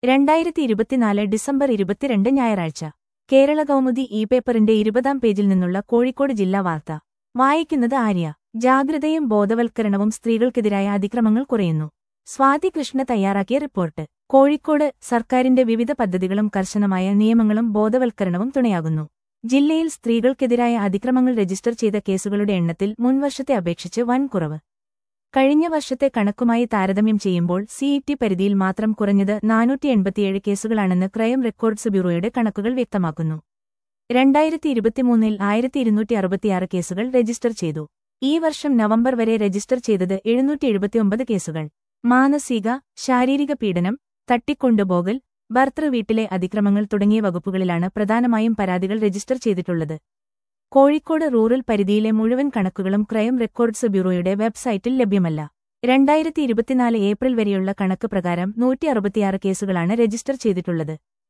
രണ്ടായിരത്തി ഇരുപത്തിനാല് ഡിസംബർ ഇരുപത്തിരണ്ട് ഞായറാഴ്ച കേരള കൗമുദി ഇ പേപ്പറിന്റെ ഇരുപതാം പേജിൽ നിന്നുള്ള കോഴിക്കോട് ജില്ലാ വാർത്ത വായിക്കുന്നത് ആര്യ ജാഗ്രതയും ബോധവൽക്കരണവും സ്ത്രീകൾക്കെതിരായ അതിക്രമങ്ങൾ കുറയുന്നു സ്വാതി കൃഷ്ണ തയ്യാറാക്കിയ റിപ്പോർട്ട് കോഴിക്കോട് സർക്കാരിന്റെ വിവിധ പദ്ധതികളും കർശനമായ നിയമങ്ങളും ബോധവൽക്കരണവും തുണയാകുന്നു ജില്ലയിൽ സ്ത്രീകൾക്കെതിരായ അതിക്രമങ്ങൾ രജിസ്റ്റർ ചെയ്ത കേസുകളുടെ എണ്ണത്തിൽ മുൻവർഷത്തെ അപേക്ഷിച്ച് വൻ കുറവ് കഴിഞ്ഞ വർഷത്തെ കണക്കുമായി താരതമ്യം ചെയ്യുമ്പോൾ സിഇടി പരിധിയിൽ മാത്രം കുറഞ്ഞത് നാനൂറ്റി എൺപത്തിയേഴ് കേസുകളാണെന്ന് ക്രൈം റെക്കോർഡ്സ് ബ്യൂറോയുടെ കണക്കുകൾ വ്യക്തമാക്കുന്നു രണ്ടായിരത്തി ഇരുപത്തിമൂന്നിൽ ആയിരത്തി ഇരുന്നൂറ്റി അറുപത്തിയാറ് കേസുകൾ രജിസ്റ്റർ ചെയ്തു ഈ വർഷം നവംബർ വരെ രജിസ്റ്റർ ചെയ്തത് എഴുന്നൂറ്റി എഴുപത്തിയൊമ്പത് കേസുകൾ മാനസിക ശാരീരിക പീഡനം തട്ടിക്കൊണ്ടുപോകൽ ഭർത്തൃവീട്ടിലെ അതിക്രമങ്ങൾ തുടങ്ങിയ വകുപ്പുകളിലാണ് പ്രധാനമായും പരാതികൾ രജിസ്റ്റർ ചെയ്തിട്ടുള്ളത് കോഴിക്കോട് റൂറൽ പരിധിയിലെ മുഴുവൻ കണക്കുകളും ക്രൈം റെക്കോർഡ്സ് ബ്യൂറോയുടെ വെബ്സൈറ്റിൽ ലഭ്യമല്ല രണ്ടായിരത്തി ഇരുപത്തിനാല് ഏപ്രിൽ വരെയുള്ള കണക്ക് പ്രകാരം നൂറ്റി അറുപത്തിയാറ് കേസുകളാണ് രജിസ്റ്റർ ചെയ്തിട്ടുള്ളത്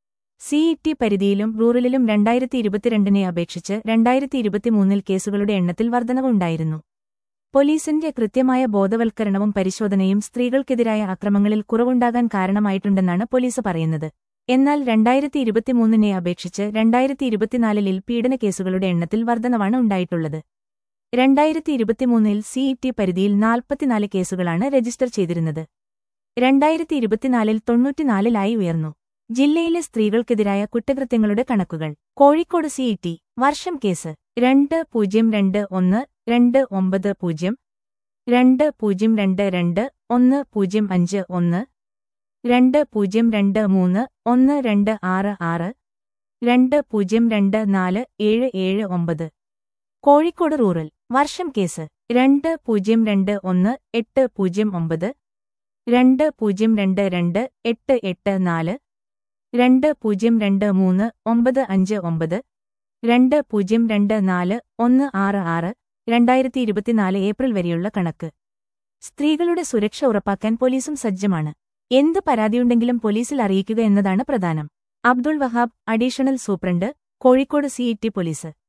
സിഇടി പരിധിയിലും റൂറലിലും രണ്ടായിരത്തി ഇരുപത്തിരണ്ടിനെ അപേക്ഷിച്ച് രണ്ടായിരത്തി ഇരുപത്തിമൂന്നിൽ കേസുകളുടെ എണ്ണത്തിൽ വർധനവുണ്ടായിരുന്നു പോലീസിന്റെ കൃത്യമായ ബോധവൽക്കരണവും പരിശോധനയും സ്ത്രീകൾക്കെതിരായ അക്രമങ്ങളിൽ കുറവുണ്ടാകാൻ കാരണമായിട്ടുണ്ടെന്നാണ് പോലീസ് പറയുന്നത് എന്നാൽ രണ്ടായിരത്തി ഇരുപത്തിമൂന്നിനെ അപേക്ഷിച്ച് രണ്ടായിരത്തി ഇരുപത്തിനാലിൽ പീഡന കേസുകളുടെ എണ്ണത്തിൽ വർധനവാണ് ഉണ്ടായിട്ടുള്ളത് രണ്ടായിരത്തി ഇരുപത്തിമൂന്നിൽ സിഇടി പരിധിയിൽ നാൽപ്പത്തിനാല് കേസുകളാണ് രജിസ്റ്റർ ചെയ്തിരുന്നത് രണ്ടായിരത്തി ഇരുപത്തിനാലിൽ തൊണ്ണൂറ്റിനാലിലായി ഉയർന്നു ജില്ലയിലെ സ്ത്രീകൾക്കെതിരായ കുറ്റകൃത്യങ്ങളുടെ കണക്കുകൾ കോഴിക്കോട് സിഇടി വർഷം കേസ് രണ്ട് പൂജ്യം രണ്ട് ഒന്ന് രണ്ട് ഒമ്പത് പൂജ്യം രണ്ട് പൂജ്യം രണ്ട് രണ്ട് ഒന്ന് പൂജ്യം അഞ്ച് ഒന്ന് രണ്ട് പൂജ്യം രണ്ട് മൂന്ന് ഒന്ന് രണ്ട് ആറ് ആറ് രണ്ട് പൂജ്യം രണ്ട് നാല് ഏഴ് ഏഴ് ഒമ്പത് കോഴിക്കോട് റൂറൽ വർഷം കേസ് രണ്ട് പൂജ്യം രണ്ട് ഒന്ന് എട്ട് പൂജ്യം ഒമ്പത് രണ്ട് പൂജ്യം രണ്ട് രണ്ട് എട്ട് എട്ട് നാല് രണ്ട് പൂജ്യം രണ്ട് മൂന്ന് ഒമ്പത് അഞ്ച് ഒമ്പത് രണ്ട് പൂജ്യം രണ്ട് നാല് ഒന്ന് ആറ് ആറ് രണ്ടായിരത്തി ഇരുപത്തിനാല് ഏപ്രിൽ വരെയുള്ള കണക്ക് സ്ത്രീകളുടെ സുരക്ഷ ഉറപ്പാക്കാൻ പോലീസും സജ്ജമാണ് എന്ത് പരാതിയുണ്ടെങ്കിലും പോലീസിൽ അറിയിക്കുക എന്നതാണ് പ്രധാനം Abdul Wahab additional superintendent Kozhikode CET police